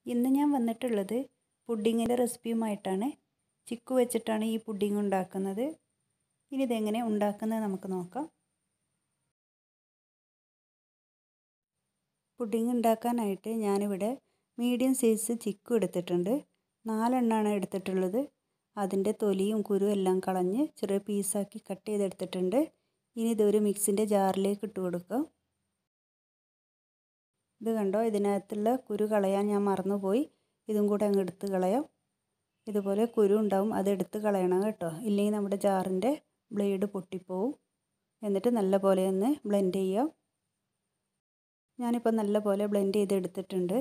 ഇന്ന് ഞാൻ വന്നിട്ടുള്ളത് പുഡിങ്ങിൻ്റെ റെസിപ്പിയുമായിട്ടാണ് ചിക്കു വെച്ചിട്ടാണ് ഈ പുഡിങ് ഉണ്ടാക്കുന്നത് ഇനി ഇതെങ്ങനെ ഉണ്ടാക്കുന്നത് നമുക്ക് നോക്കാം പുഡിങ് ഉണ്ടാക്കാനായിട്ട് ഞാനിവിടെ മീഡിയം സൈസ് ചിക്കു എടുത്തിട്ടുണ്ട് നാലെണ്ണമാണ് എടുത്തിട്ടുള്ളത് അതിൻ്റെ തൊലിയും കുരു എല്ലാം കളഞ്ഞ് ചെറിയ പീസാക്കി കട്ട് ചെയ്തെടുത്തിട്ടുണ്ട് ഇനി ഇതൊരു മിക്സിൻ്റെ ജാറിലേക്ക് ഇട്ട് കൊടുക്കാം ഇത് കണ്ടോ ഇതിനകത്തുള്ള കുരു കളയാൻ ഞാൻ മറന്നുപോയി ഇതും കൂടെ അങ്ങ് എടുത്ത് കളയാം ഇതുപോലെ കുരു ഉണ്ടാവും അത് എടുത്ത് കളയണം കേട്ടോ ഇല്ലെങ്കിൽ നമ്മുടെ ജാറിൻ്റെ ബ്ലേഡ് പൊട്ടിപ്പോവും എന്നിട്ട് നല്ല പോലെ ഒന്ന് ബ്ലെൻഡ് ചെയ്യാം ഞാനിപ്പോൾ നല്ല പോലെ ബ്ലെൻഡ് ചെയ്തെടുത്തിട്ടുണ്ട്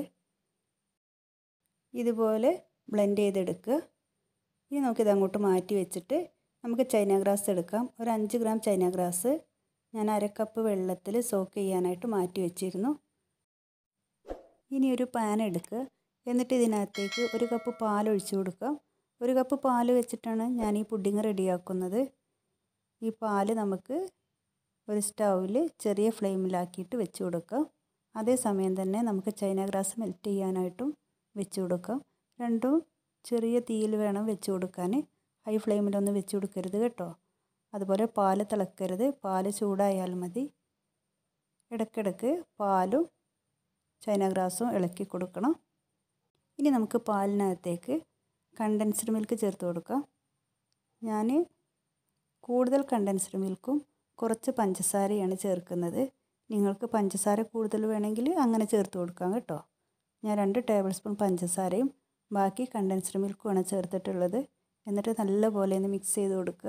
ഇതുപോലെ ബ്ലെൻഡ് ചെയ്തെടുക്കുക ഇനി നമുക്കിത് അങ്ങോട്ട് മാറ്റി വെച്ചിട്ട് നമുക്ക് ചൈന ഗ്രാസ് എടുക്കാം ഒരു അഞ്ച് ഗ്രാം ചൈന ഗ്രാസ് ഞാൻ അര കപ്പ് വെള്ളത്തിൽ സോക്ക് ചെയ്യാനായിട്ട് മാറ്റി വെച്ചിരുന്നു ഇനി ഒരു പാൻ എടുക്കുക എന്നിട്ട് ഇതിനകത്തേക്ക് ഒരു കപ്പ് പാൽ ഒഴിച്ചു കൊടുക്കാം ഒരു കപ്പ് പാൽ വെച്ചിട്ടാണ് ഞാൻ ഈ പുഡിങ് റെഡിയാക്കുന്നത് ഈ പാൽ നമുക്ക് ഒരു സ്റ്റൗവിൽ ചെറിയ ഫ്ലെയിമിലാക്കിയിട്ട് വെച്ച് കൊടുക്കാം അതേസമയം തന്നെ നമുക്ക് ചൈന ഗ്രാസ് മെൽറ്റ് ചെയ്യാനായിട്ടും വെച്ച് കൊടുക്കാം രണ്ടും ചെറിയ തീയിൽ വേണം വെച്ച് കൊടുക്കാൻ ഹൈ ഫ്ലെയിമിലൊന്നും വെച്ച് കൊടുക്കരുത് കേട്ടോ അതുപോലെ പാൽ തിളക്കരുത് പാൽ ചൂടായാൽ മതി ഇടയ്ക്കിടയ്ക്ക് പാലും ചൈന ഗ്രാസും ഇളക്കി കൊടുക്കണം ഇനി നമുക്ക് പാലിനകത്തേക്ക് കണ്ടൻസ്ഡ് മിൽക്ക് ചേർത്ത് കൊടുക്കാം ഞാൻ കൂടുതൽ കണ്ടൻസ്ഡ് മിൽക്കും കുറച്ച് പഞ്ചസാരയാണ് ചേർക്കുന്നത് നിങ്ങൾക്ക് പഞ്ചസാര കൂടുതൽ വേണമെങ്കിൽ അങ്ങനെ ചേർത്ത് കൊടുക്കാം കേട്ടോ ഞാൻ രണ്ട് ടേബിൾ സ്പൂൺ പഞ്ചസാരയും ബാക്കി കണ്ടൻസ്ഡ് മിൽക്കുമാണ് ചേർത്തിട്ടുള്ളത് എന്നിട്ട് നല്ലപോലെ ഒന്ന് മിക്സ് ചെയ്ത് കൊടുക്കുക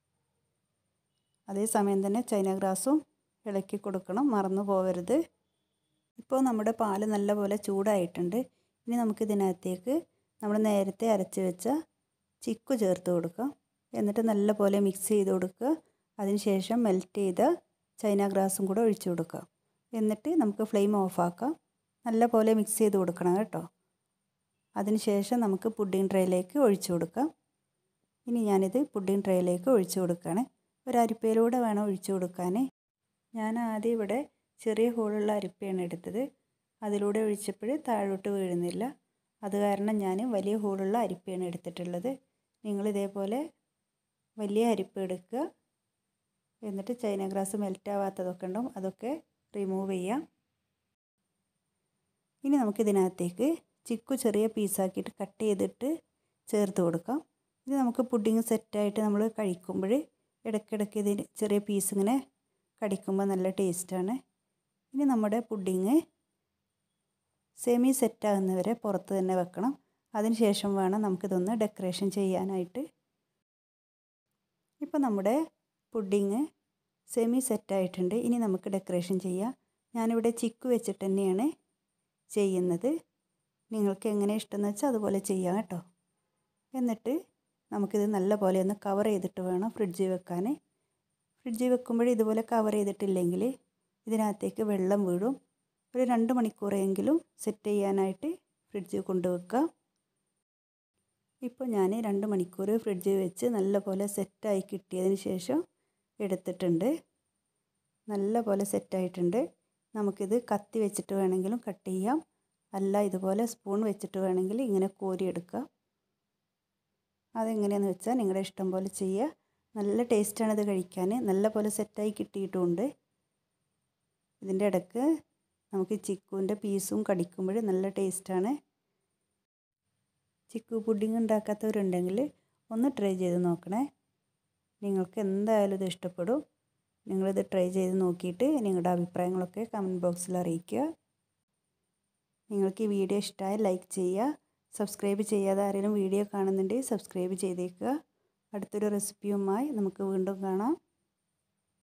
അതേസമയം തന്നെ ചൈന ഗ്രാസും ഇളക്കി കൊടുക്കണം മറന്നു പോകരുത് ഇപ്പോൾ നമ്മുടെ പാല് നല്ലപോലെ ചൂടായിട്ടുണ്ട് ഇനി നമുക്കിതിനകത്തേക്ക് നമ്മൾ നേരത്തെ അരച്ച് വെച്ച ചിക്കു ചേർത്ത് കൊടുക്കാം എന്നിട്ട് നല്ലപോലെ മിക്സ് ചെയ്ത് കൊടുക്കുക അതിനുശേഷം മെൽറ്റ് ചെയ്ത ചൈന ഗ്രാസും കൂടെ ഒഴിച്ചു കൊടുക്കാം എന്നിട്ട് നമുക്ക് ഫ്ലെയിം ഓഫാക്കാം നല്ലപോലെ മിക്സ് ചെയ്ത് കൊടുക്കണം കേട്ടോ അതിനുശേഷം നമുക്ക് പുഡിംഗ് ട്രേയിലേക്ക് ഒഴിച്ചു കൊടുക്കാം ഇനി ഞാനിത് പുഡിംഗ് ട്രേയിലേക്ക് ഒഴിച്ചു കൊടുക്കുകയാണ് ഒരു അരിപ്പയിലൂടെ വേണം ഒഴിച്ചു കൊടുക്കാൻ ഞാൻ ആദ്യം ഇവിടെ ചെറിയ ഹോളുള്ള അരിപ്പയാണ് എടുത്തത് അതിലൂടെ ഒഴിച്ചപ്പോൾ താഴോട്ട് വീഴുന്നില്ല അത് കാരണം ഞാൻ വലിയ ഹോളുള്ള അരിപ്പയാണ് എടുത്തിട്ടുള്ളത് നിങ്ങൾ ഇതേപോലെ വലിയ അരിപ്പ എടുക്കുക എന്നിട്ട് ചൈന ഗ്രാസ് മെൽറ്റ് ആവാത്തതൊക്കെ ഉണ്ടാവും അതൊക്കെ റിമൂവ് ചെയ്യാം ഇനി നമുക്കിതിനകത്തേക്ക് ചിക്കു ചെറിയ പീസാക്കിയിട്ട് കട്ട് ചെയ്തിട്ട് ചേർത്ത് കൊടുക്കാം ഇത് നമുക്ക് പുഡിങ് സെറ്റായിട്ട് നമ്മൾ കഴിക്കുമ്പോൾ ഇടയ്ക്കിടയ്ക്ക് ഇതിന് ചെറിയ പീസ് ഇങ്ങനെ കടിക്കുമ്പോൾ നല്ല ടേസ്റ്റാണ് ഇനി നമ്മുടെ പുഡിങ് സെമി സെറ്റാകുന്നവരെ പുറത്ത് തന്നെ വെക്കണം അതിന് ശേഷം വേണം നമുക്കിതൊന്ന് ഡെക്കറേഷൻ ചെയ്യാനായിട്ട് ഇപ്പോൾ നമ്മുടെ പുഡിങ് സെമി സെറ്റായിട്ടുണ്ട് ഇനി നമുക്ക് ഡെക്കറേഷൻ ചെയ്യാം ഞാനിവിടെ ചിക്കു വെച്ചിട്ട് തന്നെയാണ് ചെയ്യുന്നത് നിങ്ങൾക്ക് എങ്ങനെ ഇഷ്ടമെന്ന് വെച്ചാൽ അതുപോലെ ചെയ്യാം കേട്ടോ എന്നിട്ട് നമുക്കിത് നല്ല പോലെ ഒന്ന് കവർ ചെയ്തിട്ട് വേണം ഫ്രിഡ്ജിൽ വെക്കാൻ ഫ്രിഡ്ജിൽ വെക്കുമ്പോൾ ഇതുപോലെ കവർ ചെയ്തിട്ടില്ലെങ്കിൽ ഇതിനകത്തേക്ക് വെള്ളം വീഴും ഒരു രണ്ട് മണിക്കൂറെങ്കിലും സെറ്റ് ചെയ്യാനായിട്ട് ഫ്രിഡ്ജിൽ കൊണ്ടുവെക്കാം ഇപ്പോൾ ഞാൻ രണ്ട് മണിക്കൂർ ഫ്രിഡ്ജിൽ വെച്ച് നല്ല പോലെ സെറ്റായി കിട്ടിയതിന് ശേഷം എടുത്തിട്ടുണ്ട് നല്ല പോലെ സെറ്റായിട്ടുണ്ട് നമുക്കിത് കത്തി വെച്ചിട്ട് വേണമെങ്കിലും കട്ട് ചെയ്യാം അല്ല ഇതുപോലെ സ്പൂൺ വെച്ചിട്ട് വേണമെങ്കിൽ ഇങ്ങനെ കോരിയെടുക്കാം അതെങ്ങനെയാണെന്ന് വെച്ചാൽ നിങ്ങളുടെ ഇഷ്ടം പോലെ ചെയ്യുക നല്ല ടേസ്റ്റാണ് ഇത് കഴിക്കാൻ നല്ല പോലെ സെറ്റായി കിട്ടിയിട്ടുമുണ്ട് ഇതിൻ്റെ ഇടയ്ക്ക് നമുക്ക് ചിക്കുവിൻ്റെ പീസും കടിക്കുമ്പോൾ നല്ല ടേസ്റ്റാണ് ചിക്കു പുഡിങ് ഉണ്ടാക്കാത്തവരുണ്ടെങ്കിൽ ഒന്ന് ട്രൈ ചെയ്ത് നോക്കണേ നിങ്ങൾക്ക് എന്തായാലും ഇത് ഇഷ്ടപ്പെടും നിങ്ങളിത് ട്രൈ ചെയ്ത് നോക്കിയിട്ട് നിങ്ങളുടെ അഭിപ്രായങ്ങളൊക്കെ കമൻറ്റ് ബോക്സിൽ അറിയിക്കുക നിങ്ങൾക്ക് ഈ വീഡിയോ ഇഷ്ടമായ ലൈക്ക് ചെയ്യുക സബ്സ്ക്രൈബ് ചെയ്യാതെ ആരെങ്കിലും വീഡിയോ കാണുന്നുണ്ടെങ്കിൽ സബ്സ്ക്രൈബ് ചെയ്തേക്കുക അടുത്തൊരു റെസിപ്പിയുമായി നമുക്ക് വീണ്ടും കാണാം